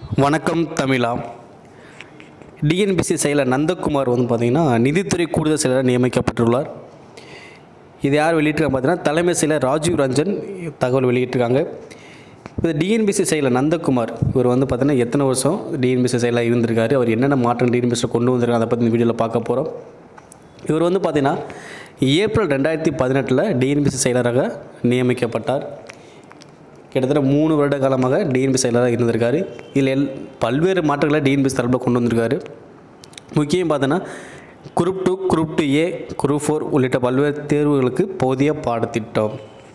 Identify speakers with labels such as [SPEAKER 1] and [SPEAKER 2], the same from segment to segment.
[SPEAKER 1] வணக்கம் தமிழா டிஎன்பிசி செயலர் நந்தகுமார் வந்து பார்த்திங்கன்னா நிதித்துறை கூடுதல் செயலராக நியமிக்கப்பட்டுள்ளார் இது யார் வெளியிட்டிருக்காங்க பார்த்தீங்கன்னா தலைமை செயலர் ராஜீவ் ரஞ்சன் தகவல் வெளியிட்டிருக்காங்க இப்போ டிஎன்பிசி செயலர் நந்தகுமார் இவர் வந்து பார்த்தீங்கன்னா எத்தனை வருஷம் டிஎன்பிசி செயலாக இருந்திருக்காரு அவர் என்னென்ன மாற்றம் டிஎன்பிசியில் கொண்டு வந்திருக்காங்க அதை பற்றி இந்த வீடியோவில் பார்க்க போகிறோம் இவர் வந்து பார்த்தீங்கன்னா ஏப்ரல் ரெண்டாயிரத்தி பதினெட்டில் டிஎன்பிசி செயலராக நியமிக்கப்பட்டார் கிட்டத்தட்ட மூணு வருட காலமாக டிஎன்பி செயலராக இருந்திருக்காரு இதில் எல் பல்வேறு மாற்றங்களை டிஎன்பி தரப்பில் கொண்டு வந்திருக்காரு முக்கியம் பார்த்தோன்னா group two group two A group four உள்ளிட்ட பல்வேறு தேர்வுகளுக்கு போதிய பாடத்திட்டம்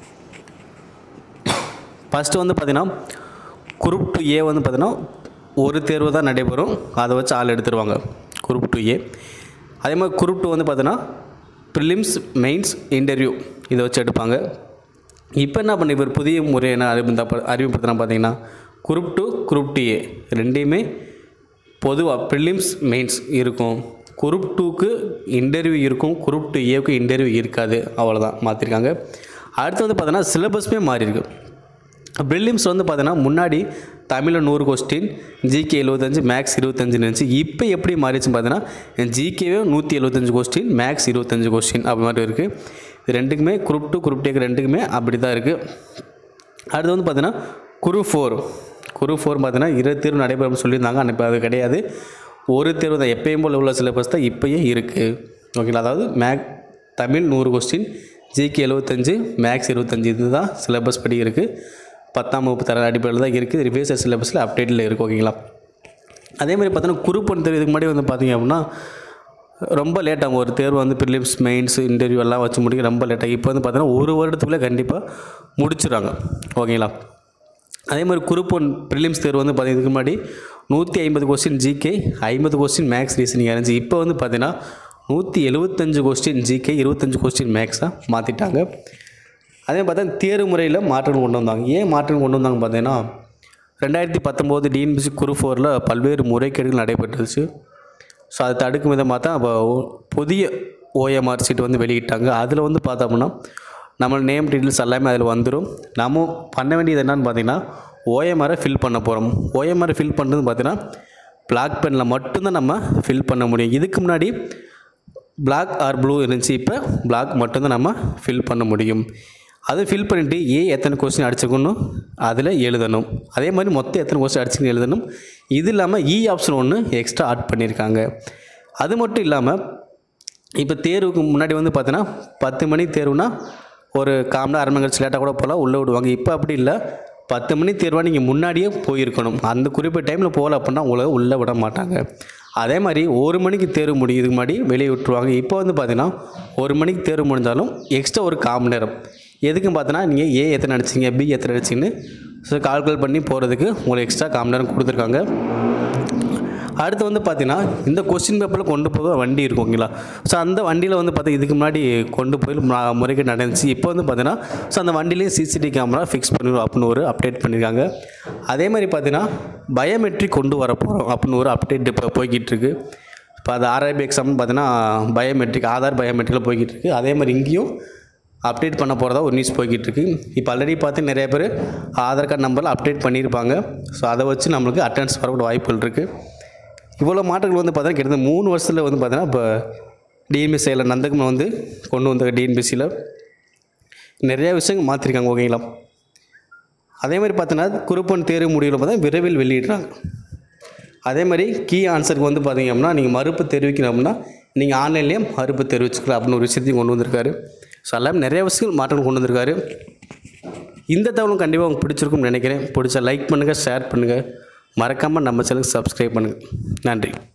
[SPEAKER 1] ஃபஸ்ட்டு வந்து பார்த்தீங்கன்னா குரூப் டூ ஏ வந்து பார்த்தீங்கன்னா ஒரு தேர்வு தான் நடைபெறும் அதை வச்சு ஆள் எடுத்துருவாங்க குரூப் டூ ஏ அதே மாதிரி குரூப் டூ வந்து பார்த்தீங்கன்னா ப்ரிலிம்ஸ் மெயின்ஸ் இன்டர்வியூ இதை வச்சு எடுப்பாங்க இப்போ என்ன பண்ணி இவர் புதிய முறை என்ன அறிமுக அறிமுகப்படுத்தினா பார்த்தீங்கன்னா group two group two A ரெண்டையுமே பொதுவாக ப்ரிலிம்ஸ் மெயின்ஸ் இருக்கும் குரூப் டூக்கு இன்டர்வியூ இருக்கும் குரூப் டூ ஏவுக்கு இன்டர்வியூ இருக்காது அவ்வளோதான் மாற்றிருக்காங்க அடுத்து வந்து பார்த்தீங்கன்னா சிலபஸ்மே மாறி இருக்கு ப்ரிலிம்ஸ் வந்து பார்த்தீங்கன்னா முன்னாடி தமிழில் நூறு கொஸ்டின் ஜிகே எழுபத்தஞ்சு மேக்ஸ் இருபத்தஞ்சுன்னு இருந்துச்சு இப்போ எப்படி மாறிச்சுன்னு பார்த்தீங்கன்னா ஜிகேவே நூற்றி எழுபத்தஞ்சு கொஸ்டின் மேக்ஸ் இருபத்தஞ்சு கொஸ்டின் அப்படி மாதிரி இருக்குது இது ரெண்டுக்குமே குரூப் டூ குரூப் டேக்கு ரெண்டுக்குமே அப்படி தான் இருக்குது அடுத்து வந்து பார்த்தீங்கன்னா குரு ஃபோர் குரு ஃபோர் பார்த்தீங்கன்னா இரு தேர்வு நடைபெறும் சொல்லியிருந்தாங்க ஆனால் இப்போ அது கிடையாது ஒரு தேர்வு தான் எப்பயும் போல் உள்ள சிலபஸ் தான் இப்போயும் இருக்குது ஓகேங்களா அதாவது மேக் தமிழ் நூறு கொஸ்டின் ஜிகே எழுபத்தஞ்சு மேக்ஸ் இருபத்தஞ்சு இதுதான் சிலபஸ் படி இருக்குது பத்தாம் வகுப்பு தர அடிப்படையில் தான் இருக்குது ரிவைசர் சிலபஸில் அப்டேட்டில் இருக்குது ஓகேங்களா அதே மாதிரி பார்த்தீங்கன்னா குரூப் ஒன் தேர்வு இதுக்கு முன்னாடி வந்து பார்த்தீங்க அப்படின்னா ரொம்ப லேட் ஆகும் ஒரு தேர்வு வந்து ப்ரிலிம்ஸ் மெயின்ஸ் இன்டர்வியூ எல்லாம் வச்சு முடிக்க ரொம்ப லேட் ஆகும் இப்போ வந்து பார்த்தீங்கன்னா ஒரு வருடத்துக்குள்ளே கண்டிப்பாக முடிச்சிடுறாங்க ஓகேங்களா அதே மாதிரி குரூப் ஒன் ப்ரிலிம்ஸ் தேர்வு வந்து பார்த்தீங்கன்னா இதுக்கு முன்னாடி நூற்றி ஐம்பது கொஸ்டின் ஜிகே ஐம்பது கொஸ்டின் மேக்ஸ் ரீசனிங் இருந்துச்சு இப்போ வந்து பார்த்தீங்கன்னா நூற்றி எழுபத்தஞ்சு கொஸ்டின் ஜிகே இருபத்தஞ்சு கொஸ்டின் மேக்ஸாக மாற்றிட்டாங்க அதே பார்த்தா தேர்வு முறையில் மாற்றம் கொண்டு வந்தாங்க ஏன் மாற்றம் கொண்டு வந்தாங்க பார்த்தீங்கன்னா ரெண்டாயிரத்தி பத்தொம்போது டிஎன்பிசி குரு ஃபோரில் பல்வேறு முறைகேடுகள் நடைபெற்றுச்சு ஸோ அதை தடுக்கும் விதமாக தான் இப்போ புதிய ஓஎம்ஆர் சீட் வந்து வெளியிட்டாங்க அதில் வந்து பார்த்தோம்னா நம்ம நேம் டீட்டெயில்ஸ் எல்லாமே அதில் வந்துடும் நம்ம பண்ண வேண்டியது என்னன்னு பார்த்தீங்கன்னா ஓஎம்ஆரை ஃபில் பண்ண போகிறோம் ஓஎம்ஆரை ஃபில் பண்ணுறது பார்த்தீங்கன்னா பிளாக் பெனில் மட்டும்தான் நம்ம ஃபில் பண்ண முடியும் இதுக்கு முன்னாடி பிளாக் ஆர் ப்ளூ இருந்துச்சு இப்போ பிளாக் மட்டும்தான் நம்ம ஃபில் பண்ண முடியும் அது ஃபில் பண்ணிவிட்டு ஏ எத்தனை கொஸ்டின் அடிச்சிருக்கணும் அதில் எழுதணும் அதே மாதிரி மொத்தம் எத்தனை கொஸ்டின் அடிச்சுன்னு எழுதணும் இது இல்லாமல் இ ஆப்ஷன் ஒன்று எக்ஸ்ட்ரா ஆட் பண்ணியிருக்காங்க அது மட்டும் இல்லாமல் இப்போ தேர்வுக்கு முன்னாடி வந்து பார்த்தீங்கன்னா பத்து மணி தேர்வுனா ஒரு காமனாக அரை மணி கழிச்சு லேட்டாக கூட போகலாம் உள்ளே விடுவாங்க இப்போ அப்படி இல்லை பத்து மணி தேர்வாக நீங்கள் முன்னாடியே போயிருக்கணும் அந்த குறிப்பிட்ட டைமில் போகல அப்படின்னா உங்களை உள்ளே விட மாட்டாங்க அதே மாதிரி ஒரு மணிக்கு தேர்வு முடியும் இதுக்கு முன்னாடி வெளியே விட்டுருவாங்க இப்போ வந்து பார்த்தீங்கன்னா ஒரு மணிக்கு தேர்வு முடிஞ்சாலும் எக்ஸ்ட்ரா ஒரு காமன் நேரம் எதுக்குன்னு பார்த்தோன்னா நீங்கள் ஏ எத்தனை அடிச்சிங்க பி எத்தனை அடிச்சிங்கன்னு ஸோ கால்குலேட் பண்ணி போகிறதுக்கு உங்களுக்கு எக்ஸ்ட்ரா காமன் நேரம் கொடுத்துருக்காங்க அடுத்து வந்து பார்த்தீங்கன்னா இந்த கொஸ்டின் பேப்பரில் கொண்டு போக வண்டி இருக்கும் ஓகேங்களா ஸோ அந்த வண்டியில் வந்து பார்த்தா இதுக்கு முன்னாடி கொண்டு போய் ம- முறைகேடு நடந்துச்சு இப்போ வந்து பார்த்தீங்கன்னா ஸோ அந்த வண்டியிலேயே சிசிடிவி கேமரா ஃபிக்ஸ் பண்ணிடுவோம் அப்படின்னு ஒரு அப்டேட் பண்ணியிருக்காங்க அதே மாதிரி பார்த்தீங்கன்னா பயோமெட்ரிக் கொண்டு வர போகிறோம் அப்படின்னு ஒரு அப்டேட் இப்போ போய்கிட்டு இருக்கு இப்போ அது ஆர்ஐபி எக்ஸாம் பார்த்தீங்கன்னா பயோமெட்ரிக் ஆதார் பயோமெட்ரிக்கில் போய்கிட்டு இருக்கு அதே மாதிரி இங்கேயும் அப்டேட் பண்ண போகிறதா ஒரு நியூஸ் போய்கிட்டு இருக்கு இப்போ ஆல்ரெடி பார்த்து நிறைய பேர் ஆதார் கார்டு நம்பரில் அப்டேட் பண்ணியிருப்பாங்க ஸோ அதை வச்சு நம்மளுக்கு அட்டன்ஸ் வரக்கூடிய வாய்ப்புகள் இருக்குது இவ்வளோ மாற்றங்கள் வந்து பார்த்தீங்கன்னா கிட்டத்தட்ட மூணு வருஷத்தில் வந்து பார்த்தீங்கன்னா இப்போ டிஎன்பி செயலர் நந்தகுமார் வந்து கொண்டு வந்த டிஎன்பிசியில் நிறைய விஷயங்கள் மாற்றிருக்காங்க ஓகேங்களா அதே மாதிரி பார்த்தீங்கன்னா குரூப்பன் தேர்வு முடிவில் பார்த்தா விரைவில் வெளியிடுறாங்க அதே மாதிரி கீ ஆன்சருக்கு வந்து பார்த்தீங்க அப்படின்னா நீங்கள் மறுப்பு தெரிவிக்கணும் அப்படின்னா நீங்கள் ஆன்லைன்லேயே மறுப்பு தெரிவிச்சுக்கலாம் அப்படின்னு ஒரு விஷயத்தையும் கொண்டு வந்திருக்காரு ஸோ எல்லாமே நிறைய விஷயங்கள் மாற்றங்கள் கொண்டு வந்திருக்காரு இந்த தகவலும் கண்டிப்பாக உங்களுக்கு பிடிச்சிருக்கும்னு நினைக்கிறேன் பிடிச்சா லைக் பண்ணுங்கள் ஷேர் பண்ணுங்கள் மறக்காமல் நம்ம சேனலுக்கு சப்ஸ்கிரைப் பண்ணுங்கள் நன்றி